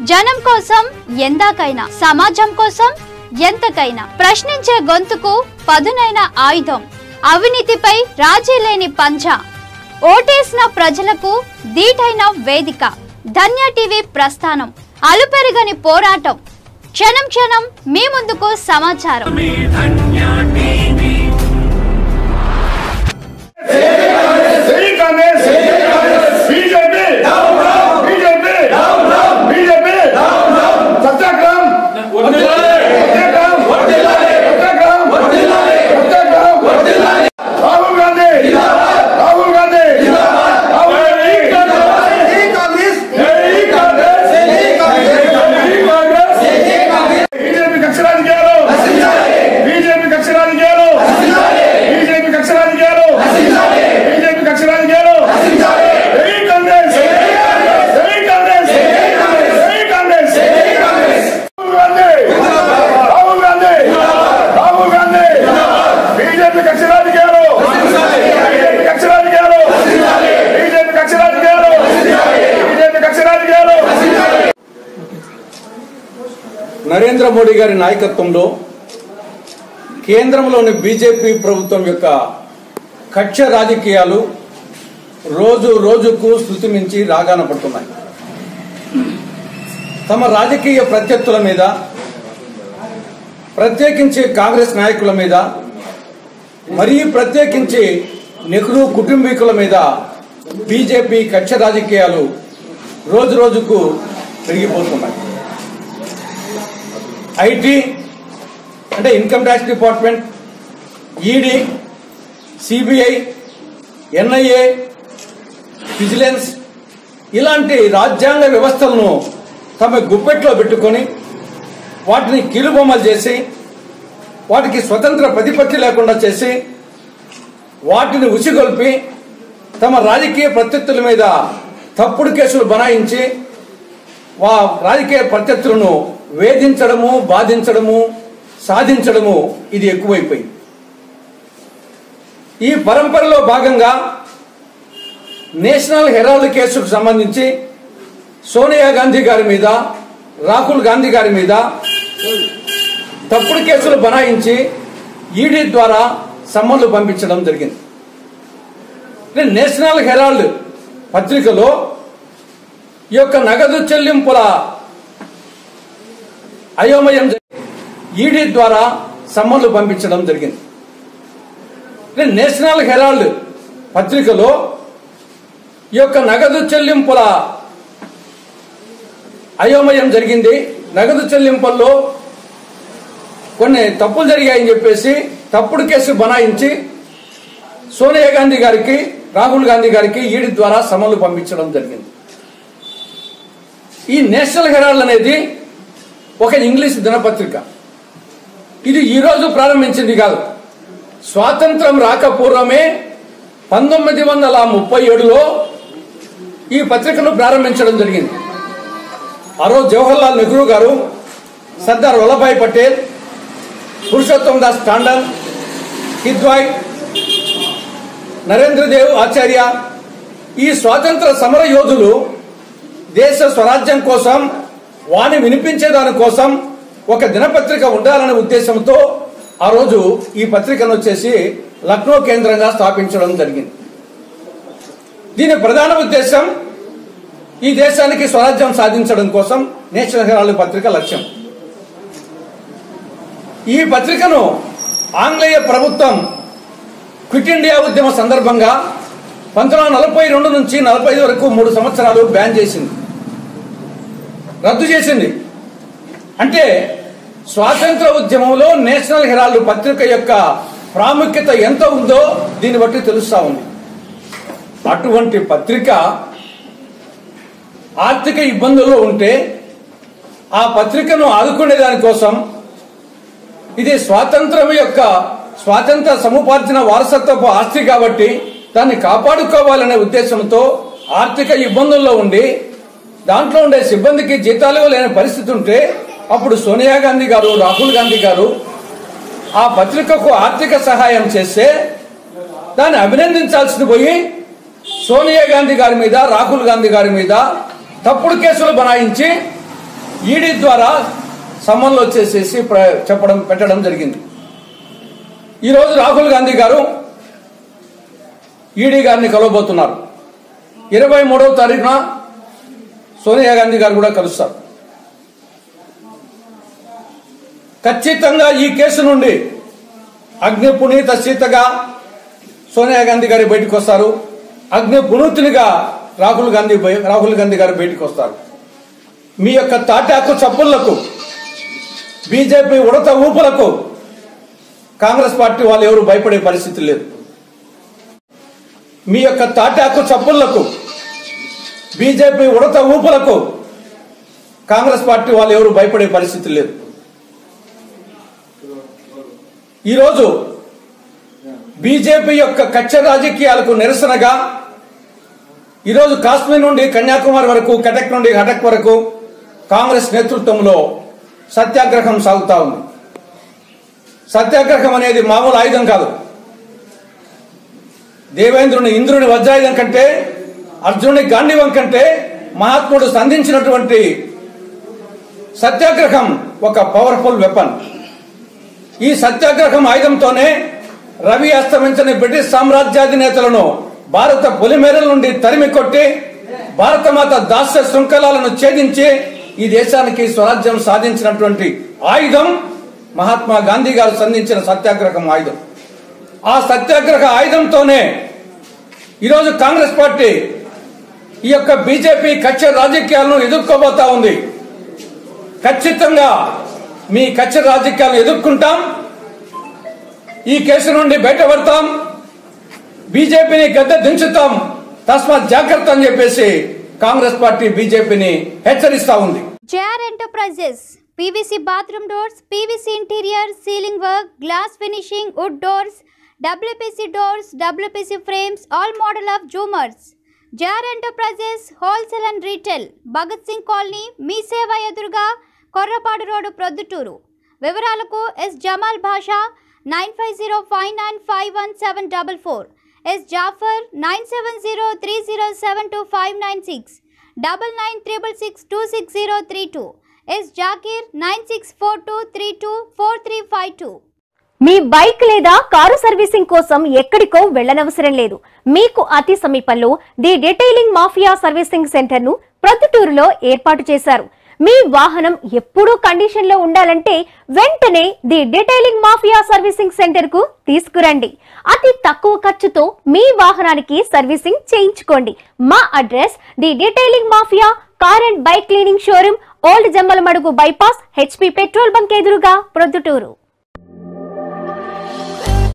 జనం కోసం ఎందాకైనా సమాజం కోసం ఎంతకైనా ప్రశ్నించే గొంతుకు పదునైన ఆయుధం అవినీతిపై రాజీ లేని పంజా ఓటేసిన ప్రజలకు దీటైన వేదిక ధన్య టీవీ ప్రస్థానం అలుపెరగని పోరాటం క్షణం క్షణం మీ ముందుకు సమాచారం జై కాంగ్రెస్ బీజేపీ బీజేపీ బీజేపీ సత్యాగ్రహం సత్యాగ్రహం సత్యాగ్రహం సత్యాగ్రహం రాహుల్ గాంధీ రాహుల్ గాంధీ రాహుల్ గాంధీ జై కాంగ్రెస్ జై కాంగ్రెస్ జై కాంగ్రెస్ బీజేపీ కక్ష రాజకీయాలు బీజేపీ కక్ష రాజకీయాలు బీజేపీ కక్ష రాజకీయాలు బీజేపీ కక్ష రాజకీయాలు జై కాంగ్రెస్ జై కాంగ్రెస్ జై కాంగ్రెస్ రాహుల్ గాంధీ రాహుల్ గాంధీ రాహుల్ గాంధీ బీజేపీ కక్ష రాజకీయాలు బీజేపీ కక్ష రాజకీయాలు బీజేపీ కక్ష రాజకీయాలు బీజేపీ కక్ష రాజకీయాలు నరేంద్ర మోడీ గారి నాయకత్వంలో కేంద్రంలోని బీజేపీ ప్రభుత్వం యొక్క కక్ష రాజకీయాలు రోజు రోజుకు శృతి మించి రాగాన పడుతున్నాయి తమ రాజకీయ ప్రత్యర్థుల మీద ప్రత్యేకించి కాంగ్రెస్ నాయకుల మీద మరీ ప్రత్యేకించి నెహ్రూ కుటుంబీకుల మీద బీజేపీ కక్ష రాజకీయాలు రోజు రోజుకు పెరిగిపోతున్నాయి ఐటీ అంటే income tax department ED CBI NIA vigilance ఇలాంటి రాజ్యాంగ వ్యవస్థలను తమ గుప్పెట్లో పెట్టుకొని వాటిని కీలుబొమ్మలు చేసి వాటికి స్వతంత్ర ప్రతిపత్తి లేకుండా చేసి వాటిని ఉసిగొల్పి తమ రాజకీయ ప్రత్యర్థుల మీద తప్పుడు కేసులు బనాయించి వా రాజకీయ ప్రత్యర్థులను వేధించడము బాధించడము సాధించడము ఇది ఎక్కువైపోయింది ఈ పరంపరలో భాగంగా నేషనల్ హెరాల్డ్ కేసుకు సంబంధించి సోనియా గాంధీ గారి మీద రాహుల్ గాంధీ గారి మీద తప్పుడు కేసులు బనాయించి ఈడీ ద్వారా సమ్మన్లు పంపించడం జరిగింది అంటే నేషనల్ హెరాల్డ్ పత్రికలో ఈ యొక్క నగదు చెల్లింపుల అయోమయం జరిగి ఈడీ ద్వారా సమ్మన్లు పంపించడం జరిగింది అంటే నేషనల్ హెరాల్డ్ పత్రికలో ఈ యొక్క నగదు చెల్లింపుల అయోమయం జరిగింది నగదు చెల్లింపుల్లో కొన్ని తప్పులు జరిగాయని చెప్పేసి తప్పుడు కేసు బనాయించి సోనియా గాంధీ గారికి రాహుల్ గాంధీ గారికి ఈడీ ద్వారా సమన్లు పంపించడం జరిగింది ఈ నేషనల్ హెరాల్డ్ అనేది ఒక ఇంగ్లీష్ దినపత్రిక ఇది ఈ రోజు ప్రారంభించింది కాదు స్వాతంత్రం రాకపూర్వమే పంతొమ్మిది వందల ముప్పై ఏడులో ఈ పత్రికను ప్రారంభించడం జరిగింది ఆ రోజు జవహర్లాల్ నెహ్రూ గారు సర్దార్ వల్లభాయ్ పటేల్ పురుషోత్తం దాస్ టాండన్ కిద్వాయ్ నరేంద్ర దేవ్ ఆచార్య ఈ స్వాతంత్ర సమర యోధులు దేశ స్వరాజ్యం కోసం వాణి వినిపించే దాని కోసం ఒక దినపత్రిక ఉండాలనే ఉద్దేశంతో ఆ రోజు ఈ పత్రికను వచ్చేసి లక్నో కేంద్రంగా స్థాపించడం జరిగింది దీని ప్రధాన ఉద్దేశం ఈ దేశానికి స్వరాజ్యం సాధించడం కోసం నేషనల్ హెరాల్డ్ పత్రిక లక్ష్యం ఈ పత్రికను ఆంగ్లేయ ప్రభుత్వం క్విట్ ఇండియా ఉద్యమ సందర్భంగా పంతొమ్మిది వందల నలభై రెండు నుంచి నలభై ఐదు వరకు మూడు సంవత్సరాలు బ్యాన్ చేసింది రద్దు చేసింది అంటే స్వాతంత్ర ఉద్యమంలో నేషనల్ హెరాల్డ్ పత్రిక యొక్క ప్రాముఖ్యత ఎంత ఉందో దీన్ని బట్టి తెలుస్తా ఉంది అటువంటి పత్రిక ఆర్థిక ఇబ్బందుల్లో ఉంటే ఆ పత్రికను ఆదుకునే దానికోసం ఇది స్వాతంత్రం యొక్క స్వాతంత్ర సముపార్జన వారసత్వపు ఆస్తి కాబట్టి దాన్ని కాపాడుకోవాలనే ఉద్దేశంతో ఆర్థిక ఇబ్బందుల్లో ఉండి దాంట్లో ఉండే సిబ్బందికి జీతాలు లేని పరిస్థితి ఉంటే అప్పుడు సోనియా గాంధీ గారు రాహుల్ గాంధీ గారు ఆ పత్రికకు ఆర్థిక సహాయం చేస్తే దాన్ని అభినందించాల్సింది పోయి సోనియా గాంధీ గారి మీద రాహుల్ గాంధీ గారి మీద తప్పుడు కేసులు బనాయించి ఈడీ ద్వారా సమ్మన్లు వచ్చేసేసి ప్ర- చెప్పడం పెట్టడం జరిగింది ఈరోజు రాహుల్ గాంధీ గారు ఈడీ గారిని కలవబోతున్నారు ఇరవై మూడవ తారీఖున సోనియా గాంధీ గారు కూడా కలుస్తారు ఖచ్చితంగా ఈ కేసు నుండి అగ్ని పునీత సీతగా సోనియా గాంధీ గారు బయటకు వస్తారు అగ్ని పునీతునిగా రాహుల్ గాంధీ బయ- రాహుల్ గాంధీ గారు బయటకు వస్తారు మీ యొక్క తాటాకు చప్పుళ్లకు బీజేపీ ఉడత ఊపులకు కాంగ్రెస్ పార్టీ వాళ్ళు ఎవరు భయపడే పరిస్థితి లేదు మీ యొక్క తాటాకు చప్పుళ్లకు బీజేపీ ఉడత ఊపులకు కాంగ్రెస్ పార్టీ వాళ్ళు ఎవరు భయపడే పరిస్థితి లేదు ఈరోజు బీజేపీ యొక్క కక్ష రాజకీయాలకు నిరసనగా ఈరోజు కాశ్మీర్ నుండి కన్యాకుమారి వరకు కటక్ నుండి హటక్ వరకు కాంగ్రెస్ నేతృత్వంలో సత్యాగ్రహం సాగుతా ఉంది సత్యాగ్రహం అనేది మామూలు ఆయుధం కాదు దేవేంద్రుని ఇంద్రుని వజ్రాయుధం కంటే అర్జునుని గాంధీవం కంటే మహాత్ముడు సంధించినటువంటి సత్యాగ్రహం ఒక పవర్ఫుల్ వెపన్ ఈ సత్యాగ్రహం ఆయుధంతోనే రవి అస్తమించని బ్రిటిష్ సామ్రాజ్యాధినేతలను భారత పొలిమేరల నుండి తరిమి కొట్టి భారతమాత దాస్య శృంఖలాలను ఛేదించి ఈ దేశానికి స్వరాజ్యం సాధించినటువంటి ఆయుధం మహాత్మా గాంధీ గారు సంధించిన సత్యాగ్రహం ఆయుధం ఆ సత్యాగ్రహ ఆయుధంతోనే ఈరోజు కాంగ్రెస్ పార్టీ ఈ యొక్క బీజేపీ కక్ష రాజకీయాలను ఎదుర్కోబోతా ఉంది ఖచ్చితంగా మీ కక్ష రాజకీయాలను ఎదుర్కొంటాం ఈ కేసు నుండి బయటపడతాం బీజేపీని గద్దె దించుతాం తస్మాత్ జాగ్రత్త అని చెప్పేసి కాంగ్రెస్ పార్టీ బీజేపీని హెచ్చరిస్తా ఉంది JR enterprises PVC bathroom doors PVC interior ceiling work glass finishing wood doors WPC doors WPC frames all model of జూమర్స్ JR enterprises wholesale and retail Bhagat Singh colony మీ సేవ ఎదురుగా కొర్రపాడు రోడ్డు ప్రొద్దుటూరు వివరాలకు S Jamal Basha nine five zero five nine five one seven double four S Jafar nine seven zero three zero seven two five nine six double nine triple six two six zero three two S Zakir nine six four two three two four three five two మీ bike లేదా car servicing కోసం ఎక్కడికో వెళ్ళనవసరం లేదు మీకు అతి సమీపంలో the detailing mafia servicing centre ను ప్రొద్దుటూరులో ఏర్పాటు చేశారు మీ వాహనం ఎప్పుడూ కండిషన్ లో ఉండాలంటే వెంటనే the detailing mafia servicing centre కు తీసుకురండి అతి తక్కువ ఖర్చుతో మీ వాహనానికి సర్వీసింగ్ చేయించుకోండి మా address the detailing mafia car and bike cleaning showroom old Jammalamadugu bypass HP petrol bunk ఎదురుగా ప్రొద్దుటూరు